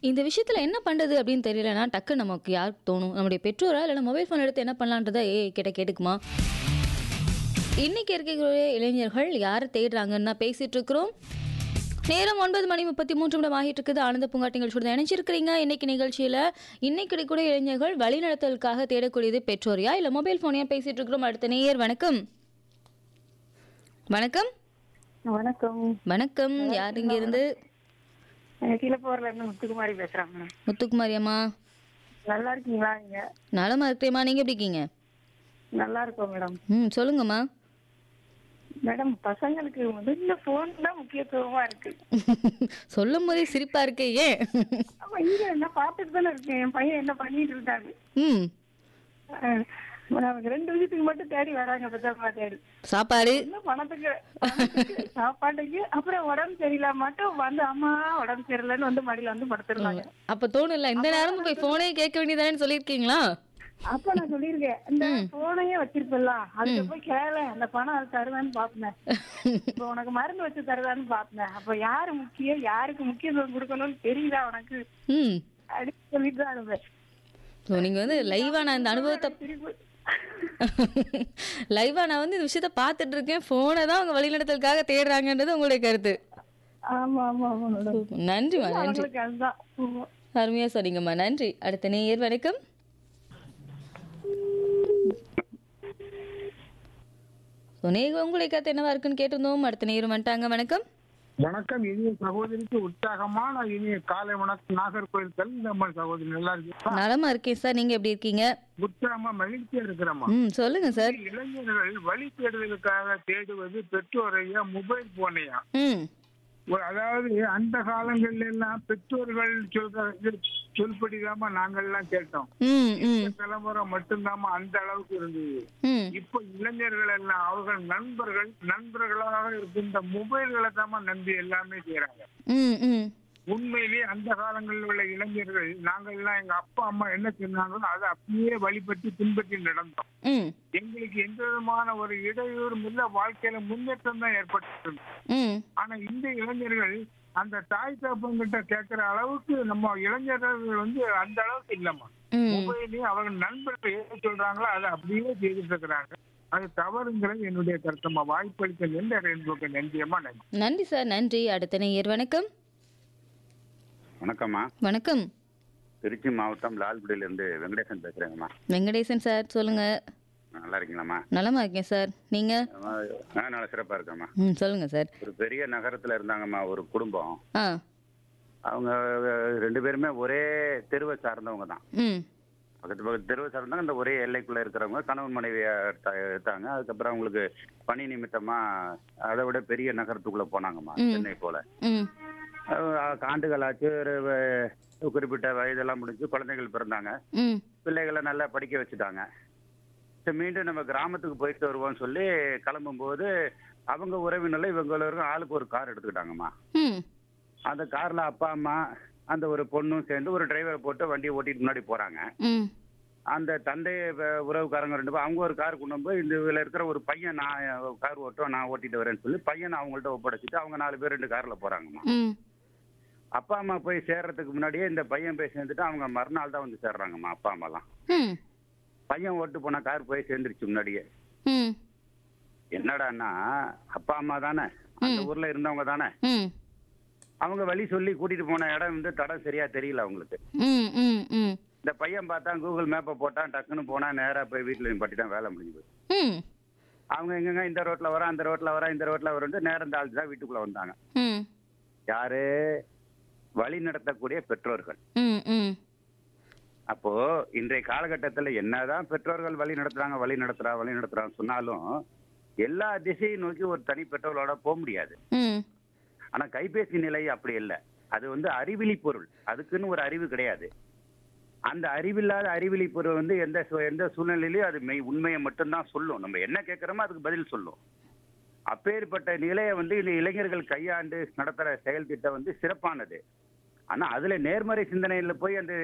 இந்த விஷயத்துல என்ன பண்றது அப்படின்னு தெரியலனா டக்கு நமக்கு யாருக்கு தோணும் நம்முடைய பெற்றோரா இல்லைன்னா மொபைல் ஃபோன் எடுத்து என்ன பண்ணலான்றதை ஏ கிட்ட கேட்டுக்குமா இன்னைக்கு இருக்கக்கூடிய இளைஞர்கள் யாரை தேடுறாங்கன்னு தான் பேசிட்டு இருக்கிறோம் நேரம் ஒன்பது மணி முப்பத்தி மூன்று நிமிடம் ஆகிட்டு இருக்குது ஆனந்த பூங்காட்டி நிகழ்ச்சியோட இணைச்சிருக்கிறீங்க இன்னைக்கு நிகழ்ச்சியில இன்னைக்கு கிடைக்கக்கூடிய இளைஞர்கள் வழிநடத்தலுக்காக தேடக்கூடியது பெற்றோரியா இல்ல மொபைல் போனையா பேசிட்டு இருக்கிறோம் அடுத்த நேயர் வணக்கம் வணக்கம் வணக்கம் வணக்கம் யார் இங்க இருந்து கீழப்போர்ல இருந்து முத்துக்குமாரி பேசுறாங்க முத்துக்குமாரி அம்மா நல்லா இருக்கீங்களா நீங்க நலமா இருக்கிறேம்மா நீங்க எப்படி இருக்கீங்க நல்லா இருக்கோம் மேடம் ம் சொல்லுங்கம்மா மேடம் பசங்களுக்கு முதல்ல போன் தான் முக்கியத்துவமா இருக்கு சொல்லும் போதே சிரிப்பா இருக்கே ஏன் அப்ப இங்க நான் பார்த்துட்டு தானே இருக்கேன் என் பையன் என்ன பண்ணிட்டு இருக்காரு ம் அஹ், நமக்கு ரெண்டு விஷயத்துக்கு மட்டும் தேடி வராங்க பெத்தப்பா தேடி சாப்பாடு இன்னும் பணத்துக்கு பணத்துக்கு, சாப்பாட்டுக்கு அப்புறம் உடம்பு சரியில்லை மட்டும் வந்து அம்மா உடம்பு சரியில்லைன்னு வந்து மடியில வந்து படுத்துருந்தாங்க அப்ப தோணும்ல இந்த நேரமும் போய் போனே கேட்க வேண்டியதானே சொல்லியிருக்கீங்களா அப்ப நான் சொல்லியிருக்கேன் இந்த போனையே வச்சிருப்பல அதுக்கு போய் கேள அந்த பணம் அது தருவேன்னு பாப்பேன் இப்ப உனக்கு மருந்து வச்சு தருதான்னு பாப்பேன் அப்ப யாரு முக்கியம் யாருக்கு முக்கியத்துவம் கொடுக்கணும்னு தெரியுதா உனக்கு ம் அப்படின்னு சொல்லிட்டு தான் இருப்பேன் ஸோ நீங்க வந்து லைவா நான் இந்த அனுபவத்தை சிரிப்பு. லைவா நான் வந்து இந்த விஷயத்த பார்த்துட்டு இருக்கேன் போனை தான் அவங்க வழிநடத்தலுக்காக தேடுறாங்கன்றது உங்களுடைய கருத்து ஆமா ஆமா ஆமா மேடம் நன்றிம்மா நன்றி அவங்களுக்கு அதுதான் ஆமா. அருமையா சொன்னீங்கம்மா நன்றி அடுத்த நேயர் வணக்கம் ஸோ நேயர் உங்களுடைய கருத்து என்னவா இருக்குன்னு கேட்டிருந்தோம் அடுத்த நேயர் வந்துட்டாங்க வணக்கம் வணக்கம் இனிய சகோதரிக்கு உற்சாகமான இனிய காலை வணக்கம் நாகர்கோவில் கல்வியம்மன் சகோதரி நல்லா இருக்கு நலமா இருக்கேன் சார் நீங்க எப்படி இருக்கீங்க உற்சாகமா மகிழ்ச்சியா இருக்கிறோமா ம் சொல்லுங்க சார் இளைஞர்கள் வழி தேடுதலுக்காக தேடுவது பெற்றோரையா மொபைல் போனையா ம் ஒரு- அதாவது அந்த காலங்கள்ல எல்லாம் பெற்றோர்கள் சொல்ற சொல்படிதாமா நாங்கள்லாம் கேட்டோம் ம் ம் இந்த தலைமுறை மட்டும்தாம்மா அந்த அளவுக்கு இருந்தது ம் இப்ப இளைஞர்கள் எல்லாம் அவர்கள் நண்பர்கள் நண்பர்களாக இருக்கின்ற மொபைல்களை தாமா நம்பி எல்லாமே செய்யறாங்க ம் ம் உண்மையிலேயே அந்த காலங்களில் உள்ள இளைஞர்கள் நாங்கள்லாம் எங்க அப்பா அம்மா என்ன சொன்னாங்களோ அதை அப்படியே வழிபட்டு பின்பற்றி நடந்தோம் ம் எங்களுக்கு எந்த விதமான ஒரு இடையூறும் இல்ல வாழ்க்கையில முன்னேற்றம் தான் ஏற்பட்டு ம் ஆனா இந்த இளைஞர்கள் அந்த தாய் தப்பங்கிட்ட கேட்கிற அளவுக்கு நம்ம இளைஞர்கள் வந்து அந்த அளவுக்கு இல்லம்மா ம் மொபைலையும் அவங்க நண்பர்கள் எது சொல்றாங்களோ அதை அப்படியே செய்துட்டு இருக்கிறாங்க அது தவறுங்கிறது என்னுடைய கருத்தம்மா வாய்ப்பளித்த எந்த ரெண்டு நன்றியம்மா நன்றி நன்றி சார் நன்றி அடுத்த நேயர் வணக்கம் வணக்கம்மா வணக்கம் திருச்சி மாவட்டம் லால்குடியிலேருந்து வெங்கடேசன் பேசுகிறேங்கம்மா வெங்கடேசன் சார் சொல்லுங்க நல்லா இருக்கீங்களாம்மா நலமா இருக்கேன் சார் நீங்க நான் நல்லா சிறப்பாக இருக்கேம்மா ம் சொல்லுங்க சார் ஒரு பெரிய நகரத்தில் இருந்தாங்கம்மா ஒரு குடும்பம் ஆ அவங்க அஹ், ரெண்டு பேருமே ஒரே தெருவை சார்ந்தவங்க தான் ம் பக்கத்து பக்கத்து தெருவை சார்ந்தவங்க அந்த ஒரே எல்லைக்குள்ளே இருக்கிறவங்க கணவன் மனைவியை எடுத்தா- எடுத்தாங்க அதுக்கப்புறம் அவங்களுக்கு பணி நிமித்தமாக அதை விட பெரிய நகரத்துக்குள்ளே போனாங்கம்மா ம். சென்னை போல ம் அஹ், ஆண்டுகளாச்சு ஒரு வ- குறிப்பிட்ட வயதெல்லாம் முடிஞ்சு குழந்தைகள் பிறந்தாங்க ம் பிள்ளைகளை நல்லா படிக்க வச்சுட்டாங்க சரி, மீண்டும் நம்ம கிராமத்துக்கு போயிட்டு வருவோம்னு சொல்லி கிளம்பும்போது அவங்க உறவினர்கள் இவங்களுக்கும் ஆளுக்கு ஒரு கார் எடுத்துக்கிட்டாங்கம்மா ம் அந்த கார்ல அப்பா அம்மா அந்த ஒரு பொண்ணும் சேர்ந்து ஒரு டிரைவரை போட்டு வண்டியை ஓட்டிட்டு முன்னாடி போறாங்க ம் அந்த தந்தை வ- உறவுக்காரங்க ரெண்டு பேரும் அவங்க ஒரு கார் கொண்டு போய் இந்த இதுல இருக்கிற ஒரு பையன் நான் கார் ஓட்டும் நான் ஓட்டிட்டு வரேன்னு சொல்லி பையனை அவங்கள்ட்ட ஒப்படைச்சிட்டு அவங்க நாலு பேர் ரெண்டு கார்ல போறாங்கம்மா ம் அப்பா அம்மா போய் சேர்றதுக்கு முன்னாடியே இந்த பையன் போய் சேர்ந்துட்டு அவங்க மறுநாள் தான் வந்து சேர்றாங்கம்மா அப்பா அம்மாலாம் ம் பையன் ஓட்டு போன கார் போய் சேர்ந்துருச்சு முன்னாடியே ம் என்னடான்னா அப்பா அம்மா தானே அந்த ஊர்ல இருந்தவங்க தானே ம் அவங்க வழி சொல்லி கூட்டிட்டு போன இடம் வந்து தடம் சரியா தெரியல அவங்களுக்கு ம் ம் ம் இந்த பையன் பார்த்தா கூகுள் மேப்பை போட்டான் டக்குன்னு போனா நேரா போய் வீட்டுல பட்டிட்டான் வேலை முடிஞ்சு போய் ம் அவங்க எங்கங்க இந்த ரோட்ல வர அந்த ரோட்ல வர இந்த ரோட்ல வரன்ட்டு நேரம் தாழ்த்து தான் வீட்டுக்குள்ள வந்தாங்க ம் யாரு வழி நடத்தக்கூடிய பெற்றோர்கள் ம் ம் அப்போ இன்றைய காலகட்டத்தில் என்னதான் பெற்றோர்கள் வழி நடத்துறாங்க வழி நடத்துறா வழி நடத்துறான்னு சொன்னாலும் எல்லா திசையும் நோக்கி ஒரு தனி பெற்றோர்களோட போக முடியாது ம் ஆனா கைபேசி நிலை அப்படி இல்லை அது வந்து அறிவிலி பொருள் அதுக்குன்னு ஒரு அறிவு கிடையாது அந்த அறிவில்லாத அறிவிலி பொருள் வந்து எந்த சூ- எந்த சூழ்நிலையிலையும் அது மெய் உண்மையை மட்டும்தான் சொல்லும் நம்ம என்ன கேட்குறோமோ அதுக்கு பதில் சொல்லும் அப்பேற்பட்ட நிலையை வந்து இந்த இளைஞர்கள் கையாண்டு நடத்துற செயல் திட்டம் வந்து சிறப்பானது ஆனா அதுல நேர்மறை சிந்தனையில போய் அந்த